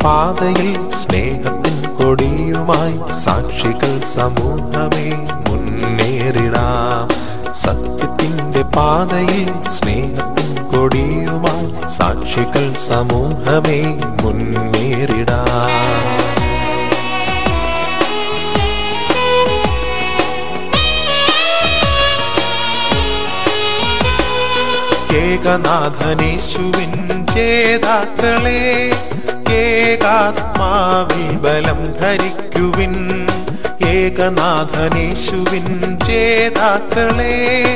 പാതയിൽ സ്നേഹത്തിൻ കൊടിയുമായി സാക്ഷികൾ സമൂഹമേ മുന്നേറിടാം സത്യത്തിന്റെ പാതയിൽ സ്നേഹത്തിൻ കൊടിയുമായി സാക്ഷികൾ സമൂഹമേ മുന്നേറിടാം ഏകനാഥനേശുവിൻ ചേതാക്കളെ ഏകാത്മാവിൽ ബലം ധരിക്കുവിൻ ഏകനാഥനേശുവിൻ ചേതാക്കളെ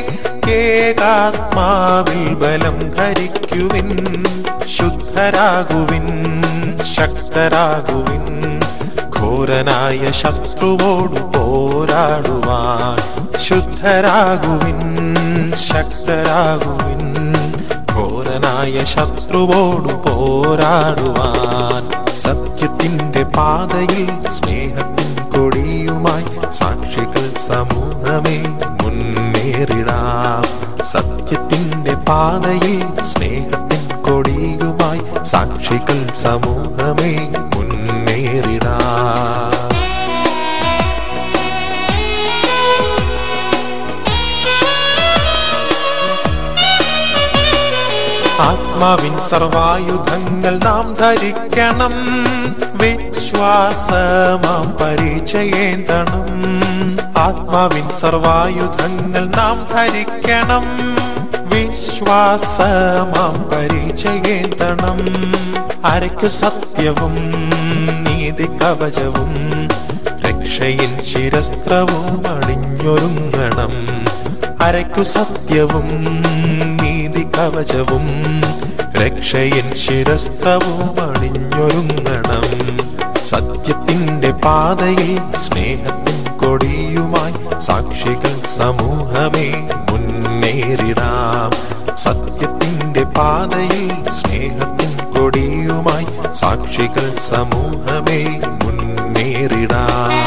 ഏകാത്മാവിൽ ബലം ധരിക്കുവിൻ ശുദ്ധരാകുവിൻ ശക്തരാകുവിൻ ഘോരനായ ശത്രുവോടു പോരാടുവാൻ ശുദ്ധരാകുവിൻ ശക്തരാകുവിൻ ഘോരനായ ശത്രുവോടു പോരാടുവാൻ സത്യത്തിന്റെ പാതയിൽ സ്നേഹത്തിൻ കൊടിയുമായി സാക്ഷികൾ സമൂഹമേ മുന്നേറിടാം സത്യത്തിന്റെ പാതയിൽ സ്നേഹത്തിൻ കൊടിയുമായി സാക്ഷികൾ സമൂഹമേ മുന്നേറിടാം ആത്മാവിൻ സർവായുധങ്ങൾ നാം ധരിക്കണം വിശ്വാസമാം പരിചയേന്തണം ആത്മാവിൻ സർവായുധങ്ങൾ നാം ധരിക്കണം വിശ്വാസമാം പരിചയേന്തണം അരയ്ക്കു സത്യവും നീതി കവചവും രക്ഷയിൻ ശിരസ്ത്രവും അണിഞ്ഞൊരുങ്ങണം അരയ്ക്കു സത്യവും നീതി കവചവും രക്ഷയിൻ ശിരസ്ത്രവും അണിഞ്ഞൊരുങ്ങണം സത്യത്തിന്റെ പാതയിൽ സ്നേഹത്തിൻ കൊടിയുമായി സാക്ഷികൾ സമൂഹമേ മുന്നേറിടാം സത്യത്തിന്റെ പാതയിൽ സ്നേഹത്തിൻ കൊടിയുമായി സാക്ഷികൾ സമൂഹമേ മുന്നേറിടാം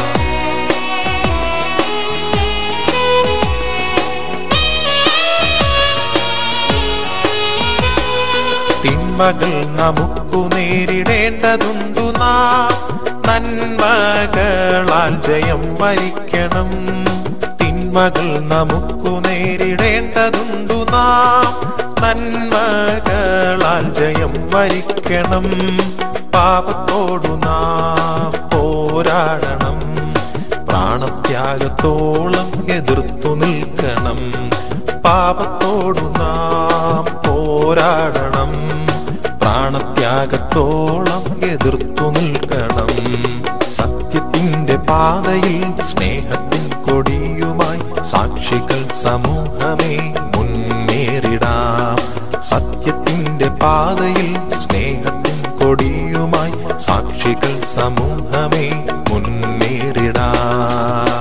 തിന്മകൾ നമുക്കു നേരിടേണ്ടതുണ്ടു നാം നന്മകളാൽ ജയം വരിക്കണം തിന്മകൾ നമുക്കു നേരിടേണ്ടതുണ്ടു നാം നന്മകളാൽ ജയം വരിക്കണം പാപത്തോടു നാം പോരാടണം പ്രാണത്യാഗത്തോളം എതിർത്തു നിൽക്കണം പാപത്തോടു നാം പോരാടണം പ്രാണത്യാഗത്തോളം എതിർത്തു നിൽക്കണം സത്യത്തിന്റെ പാതയിൽ സ്നേഹത്തിൻ കൊടിയുമായി സാക്ഷികൾ സമൂഹമേ മുന്നേറിടാം സത്യത്തിന്റെ പാതയിൽ സ്നേഹത്തിൻ കൊടിയുമായി സാക്ഷികൾ സമൂഹമേ മുന്നേറിടാം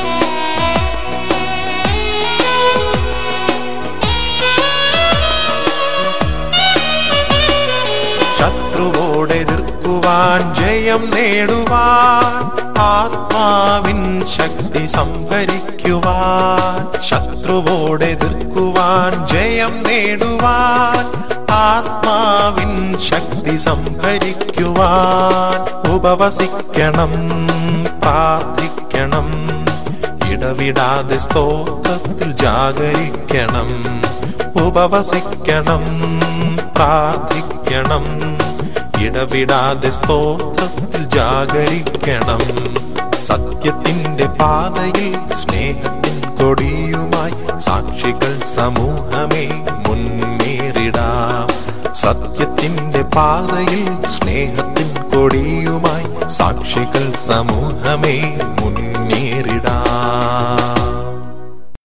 ശത്രുവോടെതിർക്കുവാൻ ജയം നേടുവാൻ ആത്മാവിൻ ശക്തി സംഭരിക്കുവാൻ ശത്രുവോടെതിർക്കുവാൻ ജയം നേടുവാൻ ആത്മാവിൻ ശക്തി സംഭരിക്കുവാൻ ഉപവസിക്കണം പ്രാർത്ഥിക്കണം ഇടവിടാതെ സ്തോത്രത്തിൽ ജാഗരിക്കണം ഉപവസിക്കണം പ്രാർത്ഥിക്കണം ഇടവിടാതെ സ്തോത്രത്തിൽ ജാഗരിക്കണം സത്യത്തിന്റെ പാതയിൽ സ്നേഹത്തിൻ കൊടിയുമായി സാക്ഷികൾ സമൂഹമേ മുന്നേറിടാം സത്യത്തിന്റെ പാതയിൽ സ്നേഹത്തിൻ കൊടിയുമായി സാക്ഷികൾ സമൂഹമേ മുന്നേറിടാം